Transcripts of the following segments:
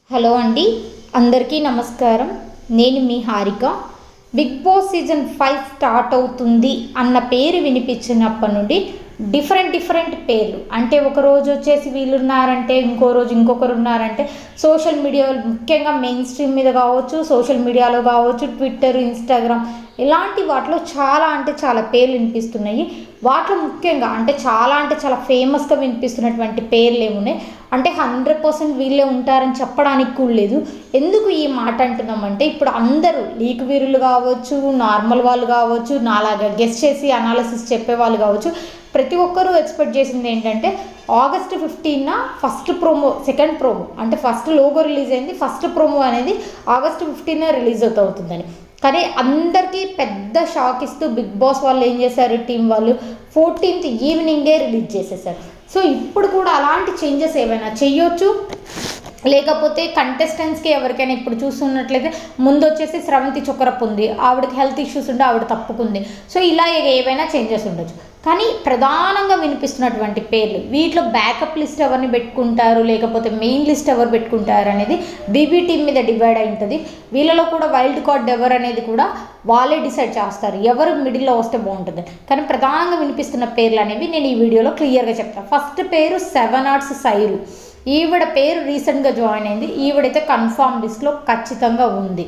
Hello అండి అందరికీ నమస్కారం నేను మీ Harika Bigg boss season five start అవుతుంది అన్న పేరు వినిపించినప్పటి నుండి డిఫరెంట్ డిఫరెంట్ పేర్లు అంటే ఒక రోజు వచ్చేసి వీళ్ళు ఉన్నారంటే ఇంకో రోజు ఇంకొకరు ఉన్నారంటే సోషల్ మీడియా ముఖ్యంగా మెయిన్ స్ట్రీమ్ మీద కావచ్చు సోషల్ మీడియాలో కావచ్చు ట్విట్టర్ ఇన్స్టాగ్రామ్ ఇలాంటి వాటిలో చాలా అంటే చాలా పేర్లు వినిపిస్తున్నాయి వాటిలో ముఖ్యంగా అంటే చాలా అంటే చాలా ఫేమస్గా వినిపిస్తున్నటువంటి పేర్లు ఏమున్నాయి అంటే హండ్రెడ్ పర్సెంట్ వీళ్ళే ఉంటారని చెప్పడానికి కూడా లేదు ఎందుకు ఈ మాట అంటున్నామంటే ఇప్పుడు అందరూ లీక్ వీరులు కావచ్చు నార్మల్ వాళ్ళు కావచ్చు నాలాగా గెస్ట్ చేసి అనాలిసిస్ చెప్పే వాళ్ళు కావచ్చు ప్రతి ఒక్కరూ ఎక్స్పెక్ట్ చేసింది ఏంటంటే ఆగస్ట్ ఫిఫ్టీన్న ఫస్ట్ ప్రోమో సెకండ్ ప్రోమో అంటే ఫస్ట్ లోగో రిలీజ్ అయింది ఫస్ట్ ప్రోమో అనేది ఆగస్ట్ ఫిఫ్టీన్ రిలీజ్ అవుతూ అవుతుందని కానీ అందరికీ పెద్ద షాక్ ఇస్తూ బిగ్ బాస్ వాళ్ళు ఏం చేశారు టీం వాళ్ళు ఫోర్టీన్త్ ఈవినింగే రిలీజ్ చేసేసారు సో ఇప్పుడు కూడా అలాంటి చేంజెస్ ఏమైనా చెయ్యొచ్చు లేకపోతే కంటెస్టెంట్స్కి ఎవరికైనా ఇప్పుడు చూస్తున్నట్లయితే ముందు వచ్చేసి స్రవంతి చొక్కరపు ఉంది ఆవిడకి హెల్త్ ఇష్యూస్ ఉంటే ఆవిడ తప్పుకుంది సో ఇలా ఏవైనా చేంజెస్ ఉండొచ్చు కానీ ప్రధానంగా వినిపిస్తున్నటువంటి పేర్లు వీటిలో బ్యాకప్ లిస్ట్ ఎవరిని పెట్టుకుంటారు లేకపోతే మెయిన్ లిస్ట్ ఎవరు పెట్టుకుంటారు అనేది బీబీ టీం మీద డివైడ్ అయి ఉంటుంది వీళ్ళలో కూడా వైల్డ్ కార్డ్ ఎవరు అనేది కూడా వాళ్ళే డిసైడ్ చేస్తారు ఎవరు మిడిల్లో వస్తే బాగుంటుంది కానీ ప్రధానంగా వినిపిస్తున్న పేర్లు అనేవి నేను ఈ వీడియోలో క్లియర్గా చెప్తాను ఫస్ట్ పేరు సెవెన్ ఆర్ట్స్ సైరు ఈవిడ పేరు రీసెంట్గా జాయిన్ అయింది ఈవిడైతే కన్ఫామ్ లిస్ట్లో ఖచ్చితంగా ఉంది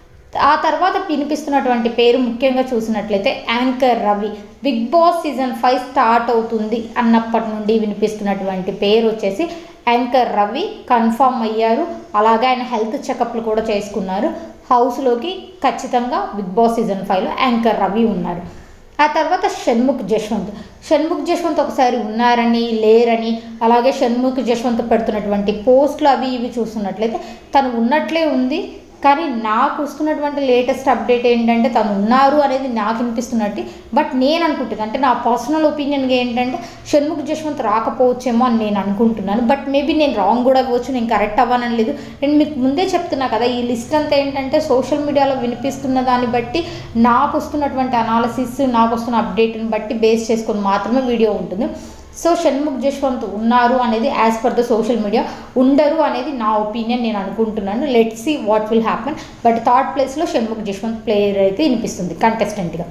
ఆ తర్వాత వినిపిస్తున్నటువంటి పేరు ముఖ్యంగా చూసినట్లయితే anchor Ravi Bigg boss season five start అవుతుంది అన్నప్పటి నుండి వినిపిస్తున్నటువంటి పేరు వచ్చేసి యాంకర్ రవి కన్ఫామ్ అయ్యారు అలాగే ఆయన హెల్త్ చెకప్లు కూడా చేసుకున్నారు హౌస్లోకి ఖచ్చితంగా బిగ్ బాస్ సీజన్ ఫైవ్లో యాంకర్ రవి ఉన్నారు ఆ తర్వాత షణ్ముఖ్ జశ్వంత్ షణ్ముఖ్ జశ్వంత్ ఒకసారి ఉన్నారని లేరని అలాగే షణ్ముఖ్ జశ్వంత్ పెడుతున్నటువంటి పోస్టులు అవి ఇవి చూస్తున్నట్లయితే తను ఉన్నట్లే ఉంది కానీ నాకు వస్తున్నటువంటి లేటెస్ట్ అప్డేట్ ఏంటంటే తను ఉన్నారు అనేది నాకు అనిపిస్తున్నట్టు బట్ నేను అనుకుంటుంది అంటే నా పర్సనల్ ఒపీనియన్గా ఏంటంటే షణ్ముఖ్ జశ్వంత్ రాకపోవచ్చేమో అని నేను అనుకుంటున్నాను బట్ మేబీ నేను రాంగ్ కూడా అవ్వచ్చు నేను కరెక్ట్ అవ్వనని లేదు నేను మీకు ముందే చెప్తున్నా కదా ఈ లిస్ట్ అంతా ఏంటంటే సోషల్ మీడియాలో వినిపిస్తున్న దాన్ని బట్టి నాకు వస్తున్నటువంటి అనాలసిస్ నాకు వస్తున్న అప్డేట్ని బట్టి బేస్ చేసుకొని మాత్రమే వీడియో ఉంటుంది సో షణ్ముఖ్ జశ్వంత్ ఉన్నారు అనేది as per the social media ఉండరు అనేది నా ఒపీనియన్ నేను అనుకుంటున్నాను let see what will happen but third ప్లేస్లో షణ్ముఖ్ జశ్వంత్ ప్లేయర్ అయితే వినిపిస్తుంది కంటెస్టెంట్గా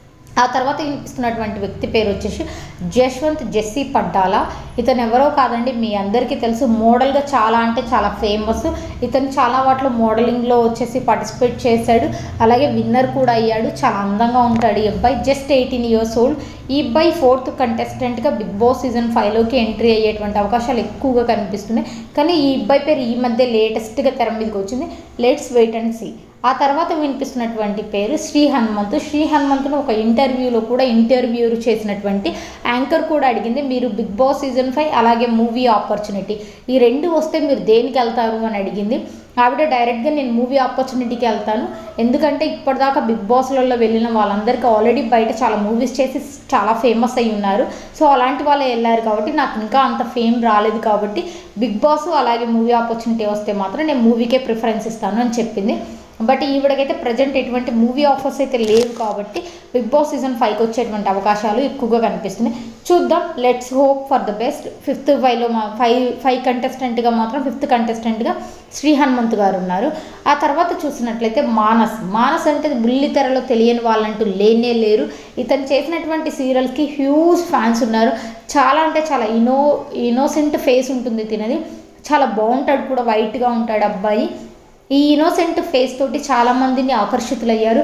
ఆ తర్వాత వినిపిస్తున్నటువంటి వ్యక్తి పేరు వచ్చేసి జశ్వంత్ జెస్సీ పడ్డాలా ఇతను ఎవరో కాదండి మీ అందరికీ తెలుసు మోడల్గా చాలా అంటే చాలా ఫేమస్ ఇతను చాలా వాటిలో మోడలింగ్లో వచ్చేసి పార్టిసిపేట్ చేశాడు అలాగే విన్నర్ కూడా అయ్యాడు చాలా అందంగా ఉంటాడు ఈ అబ్బాయి జస్ట్ ఎయిటీన్ ఇయర్స్ ఓల్డ్ ఈ అబ్బాయి ఫోర్త్ కంటెస్టెంట్గా బిగ్ బాస్ సీజన్ ఫైవ్లోకి ఎంట్రీ అయ్యేటువంటి అవకాశాలు ఎక్కువగా కనిపిస్తున్నాయి కానీ ఈ అబ్బాయి పేరు ఈ మధ్య లేటెస్ట్గా తెర మీదకి వచ్చింది లెట్స్ వెయిట్ అండ్ సీ ఆ తర్వాత వినిపిస్తున్నటువంటి పేరు శ్రీ హనుమంతు శ్రీ హనుమంతును ఒక ఇంటర్వ్యూలో కూడా ఇంటర్వ్యూ చేసినటువంటి యాంకర్ కూడా అడిగింది మీరు బిగ్ బాస్ సీజన్ ఫైవ్ అలాగే మూవీ ఆపర్చునిటీ ఈ రెండు వస్తే మీరు దేనికి వెళ్తారు అని అడిగింది ఆవిడ డైరెక్ట్గా నేను మూవీ ఆపర్చునిటీకి వెళ్తాను ఎందుకంటే ఇప్పటిదాకా బిగ్ బాస్లలో వెళ్ళిన వాళ్ళందరికీ ఆల్రెడీ బయట చాలా మూవీస్ చేసి చాలా ఫేమస్ అయి ఉన్నారు సో అలాంటి వాళ్ళే వెళ్ళారు కాబట్టి నాకు ఇంకా అంత ఫేమ్ రాలేదు కాబట్టి బిగ్ బాస్ అలాగే మూవీ ఆపర్చునిటీ వస్తే మాత్రం నేను మూవీకే ప్రిఫరెన్స్ ఇస్తాను అని చెప్పింది బట్ ఈవిడకైతే ప్రజెంట్ ఎటువంటి మూవీ ఆఫర్స్ అయితే లేవు కాబట్టి బిగ్ బాస్ సీజన్ ఫైవ్కి వచ్చేటువంటి అవకాశాలు ఎక్కువగా కనిపిస్తున్నాయి చూద్దాం let's hope for the best fifth ఫైవ్లో మా ఫైవ్ ఫైవ్ కంటెస్టెంట్గా మాత్రం ఫిఫ్త్ కంటెస్టెంట్గా శ్రీ హనుమంత్ గారు ఉన్నారు ఆ తర్వాత చూసినట్లయితే మానస్ మానస్ అంటే బుల్లి తెరలో తెలియని వాళ్ళంటూ లేనే లేరు ఇతను చేసినటువంటి సీరియల్కి హ్యూజ్ ఫ్యాన్స్ ఉన్నారు చాలా అంటే చాలా ఇనో ఇన్నోసెంట్ ఫేస్ ఉంటుంది తినది చాలా బాగుంటాడు కూడా వైట్గా ఉంటాడు అబ్బాయి ఈ ఇన్నోసెంట్ ఫేస్ తోటి చాలామందిని ఆకర్షితులయ్యారు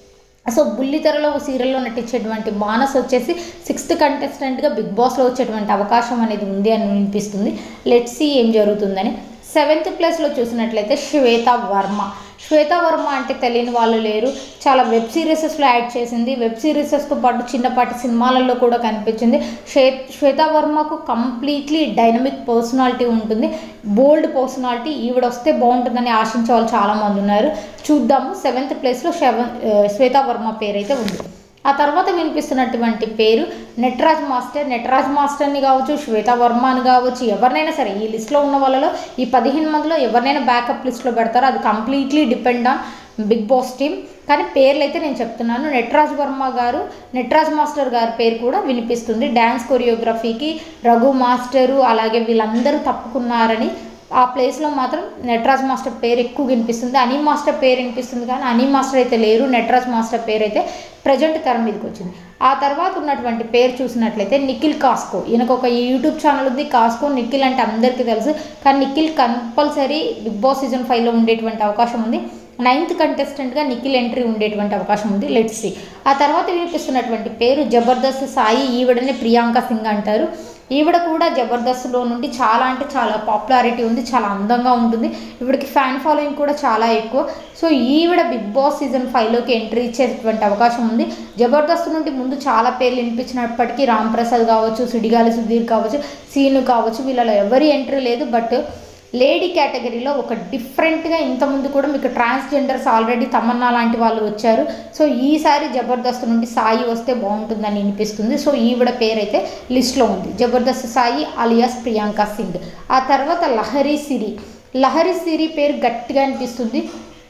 సో బుల్లితెరలో సీరియల్లో నటించేటువంటి మానస్ వచ్చేసి సిక్స్త్ కంటెస్టెంట్గా బిగ్ బాస్లో వచ్చేటువంటి అవకాశం అనేది ఉంది అని వినిపిస్తుంది లెట్స్ సీ ఏం జరుగుతుందని సెవెంత్ ప్లేస్లో చూసినట్లయితే శ్వేత వర్మ శ్వేత వర్మ అంటే తెలియని వాళ్ళు లేరు చాలా వెబ్ సిరీసెస్లో యాడ్ చేసింది వెబ్ సిరీసెస్తో పాటు చిన్నపాటి సినిమాలలో కూడా కనిపించింది శ్వే శ్వేత వర్మకు కంప్లీట్లీ డైనమిక్ పర్సనాలిటీ ఉంటుంది బోల్డ్ పర్సనాలిటీ ఈవిడ వస్తే బాగుంటుందని ఆశించే వాళ్ళు చాలామంది ఉన్నారు చూద్దాము సెవెంత్ ప్లేస్లో శవ శ్వేత వర్మ పేరు అయితే ఉంది ఆ తర్వాత వినిపిస్తున్నటువంటి పేరు నటరాజ్ మాస్టర్ నటరాజ్ మాస్టర్ని కావచ్చు శ్వేత వర్మ అని కావచ్చు ఎవరినైనా సరే ఈ లిస్ట్లో ఉన్న వాళ్ళలో ఈ పదిహేను మందిలో ఎవరినైనా బ్యాకప్ లిస్ట్లో పెడతారో అది completely depend on Bigg Boss team కానీ పేర్లు అయితే నేను చెప్తున్నాను నటరాజ్ వర్మ గారు నటరాజ్ మాస్టర్ గారి పేరు కూడా వినిపిస్తుంది డ్యాన్స్ కొరియోగ్రఫీకి రఘు మాస్టరు అలాగే వీళ్ళందరూ తప్పుకున్నారని ఆ ప్లేస్లో మాత్రం నటరాజ్ మాస్టర్ పేరు ఎక్కువ వినిపిస్తుంది అనీ మాస్టర్ పేరు వినిపిస్తుంది కానీ అనీ మాస్టర్ అయితే లేరు నటరాజ్ మాస్టర్ పేరు అయితే ప్రజెంట్ తరం మీదకి వచ్చింది ఆ తర్వాత ఉన్నటువంటి పేరు చూసినట్లయితే నిఖిల్ కాస్కో ఈయనకు ఒక యూట్యూబ్ ఛానల్ ఉంది కాస్కో నిఖిల్ అంటే అందరికీ తెలుసు కానీ Nikhil compulsory Bigg boss season ఫైవ్లో ఉండేటువంటి అవకాశం ఉంది నైన్త్ కంటెస్టెంట్గా నిఖిల్ ఎంట్రీ ఉండేటువంటి అవకాశం ఉంది లెట్స్ సి ఆ తర్వాత వినిపిస్తున్నటువంటి పేరు జబర్దస్త్ సాయి ఈవిడనే ప్రియాంక సింగ్ అంటారు ఈవిడ కూడా జబర్దస్త్లో నుండి చాలా అంటే చాలా పాపులారిటీ ఉంది చాలా అందంగా ఉంటుంది ఈవిడకి ఫ్యాన్ ఫాలోయింగ్ కూడా చాలా ఎక్కువ సో ఈవిడ బిగ్ బాస్ సీజన్ ఫైవ్లోకి ఎంట్రీ ఇచ్చేటువంటి అవకాశం ఉంది జబర్దస్త్ నుండి ముందు చాలా పేర్లు వినిపించినప్పటికీ రామ్ ప్రసాద్ కావచ్చు సుడిగాలి సుధీర్ కావచ్చు సీను కావచ్చు వీళ్ళలో ఎవరి ఎంట్రీ లేదు బట్ లేడీ కేటగిరీలో ఒక డిఫరెంట్గా ఇంతకుముందు కూడా మీకు ట్రాన్స్జెండర్స్ ఆల్రెడీ తమన్నా లాంటి వాళ్ళు వచ్చారు సో ఈసారి జబర్దస్త్ నుండి సాయి వస్తే బాగుంటుందని అనిపిస్తుంది సో ఈవిడ పేరైతే లిస్ట్లో ఉంది జబర్దస్త్ సాయి అలియాస్ ప్రియాంక సింగ్ ఆ తర్వాత లహరి సిరి లహరి సిరి పేరు గట్టిగా అనిపిస్తుంది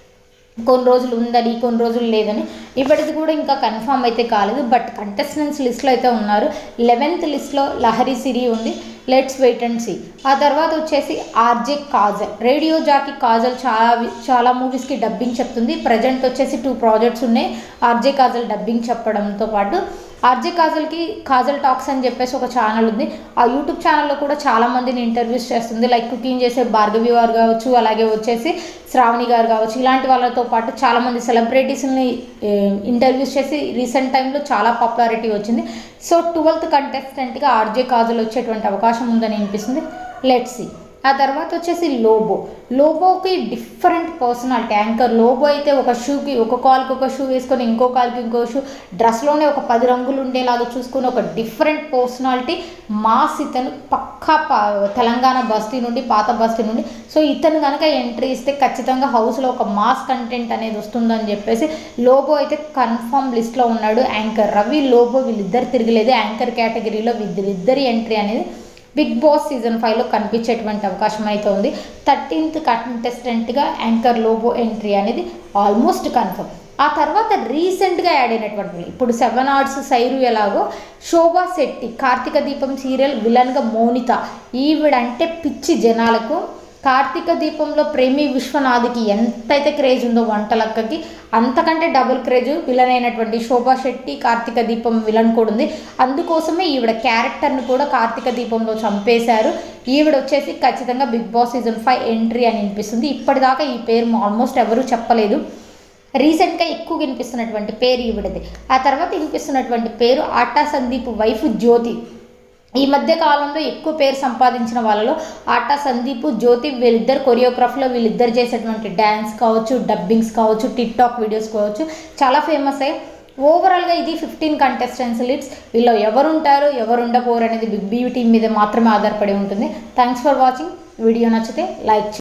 కొన్ని రోజులు ఉందని కొన్ని రోజులు లేదని ఇప్పటిది కూడా ఇంకా కన్ఫామ్ అయితే కాలేదు బట్ కంటెస్టెంట్స్ లిస్ట్లో అయితే ఉన్నారు లెవెన్త్ లిస్ట్లో లహరి సిరి ఉంది లెట్స్ వెయిట్ అండ్ సీ ఆ తర్వాత వచ్చేసి RJ Kajal radio jockey Kajal చాలా వి- చాలా మూవీస్కి డబ్బింగ్ చెప్తుంది ప్రజెంట్ వచ్చేసి టూ ప్రాజెక్ట్స్ ఉన్నాయి ఆర్జే కాజల్ డబ్బింగ్ చెప్పడంతో పాటు ఆర్జే కాజల్కి కాజల్ టాక్స్ అని చెప్పేసి ఒక ఛానల్ ఉంది ఆ యూట్యూబ్ ఛానల్లో కూడా చాలా మందిని ఇంటర్వ్యూస్ చేస్తుంది లైక్ కుకింగ్ చేసే భార్గవి గారు కావచ్చు అలాగే వచ్చేసి శ్రావణి గారు కావచ్చు ఇలాంటి వాళ్ళతో పాటు చాలామంది సెలబ్రిటీస్ని ఇంటర్వ్యూస్ చేసి రీసెంట్ టైంలో చాలా పాపులారిటీ వచ్చింది సో ట్వెల్త్ కంటెస్టెంట్గా ఆర్జే కాజల్ వచ్చేటువంటి అవకాశం ఉందని అనిపిస్తుంది లెట్స్ సి ఆ తర్వాత వచ్చేసి లోబో లోబోకి డిఫరెంట్ పర్సనాలిటీ యాంకర్ లోబో అయితే ఒక షూకి ఒక కాల్కి ఒక షూ వేసుకొని ఇంకో కాల్కి ఇంకో షూ డ్రెస్లోనే ఒక పది రంగులు ఉండేలాగా చూసుకొని ఒక డిఫరెంట్ పర్సనాలిటీ మాస్ ఇతను పక్కా ప- తెలంగాణ బస్తీ నుండి పాత బస్తీ నుండి సో ఇతను కనుక ఎంట్రీ ఇస్తే ఖచ్చితంగా హౌస్లో ఒక మాస్ కంటెంట్ అనేది వస్తుందని చెప్పేసి లోబో అయితే కన్ఫర్మ్ లిస్ట్లో ఉన్నాడు యాంకర్ రవి లోబో వీళ్ళిద్దరు తిరగలేదు యాంకర్ కేటగిరీలో వీళ్ళిద్దరి ఎంట్రీ అనేది బిగ్ బాస్ సీజన్ ఫైవ్లో కనిపించేటువంటి అవకాశం అయితే ఉంది థర్టీన్త్ కంటెస్టెంట్గా యాంకర్ లోబో ఎంట్రీ అనేది ఆల్మోస్ట్ కన్ఫర్మ్ ఆ తర్వాత రీసెంట్గా యాడ్ అయినటువంటి వాళ్ళు. ఇప్పుడు సెవెన్ ఆర్ట్స్ సైరు ఎలాగో శోభా శెట్టి కార్తీక దీపం సీరియల్ విలన్గా మౌనిత ఈవిడంటే పిచ్చి జనాలకు కార్తీక దీపంలో ప్రేమి విశ్వనాథ్కి ఎంతైతే క్రేజ్ ఉందో వంటలక్కకి అంతకంటే డబుల్ క్రేజ్ విలన్ అయినటువంటి శోభా శెట్టి కార్తీక దీపం విలన్ కూడా ఉంది అందుకోసమే ఈవిడ క్యారెక్టర్ని కూడా కార్తీక దీపంలో చంపేశారు ఈవిడ వచ్చేసి ఖచ్చితంగా big boss season five entry అని అనిపిస్తుంది ఇప్పటిదాకా ఈ పేరు ఆల్మోస్ట్ ఎవరూ చెప్పలేదు రీసెంట్గా ఎక్కువ వినిపిస్తున్నటువంటి పేరు ఈవిడది ఆ తర్వాత వినిపిస్తున్నటువంటి పేరు ఆటా సందీప్ వైఫ్ జ్యోతి ఈ మధ్య కాలంలో ఎక్కువ పేరు సంపాదించిన వాళ్ళలో ఆటా సందీప్ జ్యోతి వీళ్ళిద్దరు కొరియోగ్రఫీలో వీళ్ళిద్దరు చేసేటువంటి డ్యాన్స్ కావచ్చు డబ్బింగ్స్ కావచ్చు టిక్ టాక్ వీడియోస్ కావచ్చు చాలా ఫేమస్ అయ్యి ఓవరాల్గా ఇది ఫిఫ్టీన్ కంటెస్టెంట్స్ లీడ్స్ వీళ్ళు ఎవరు ఉంటారు ఎవరు ఉండపోరు అనేది బిగ్ బీ టీం మీద మాత్రమే ఆధారపడి ఉంటుంది థ్యాంక్స్ ఫర్ వాచింగ్ వీడియో నచ్చితే లైక్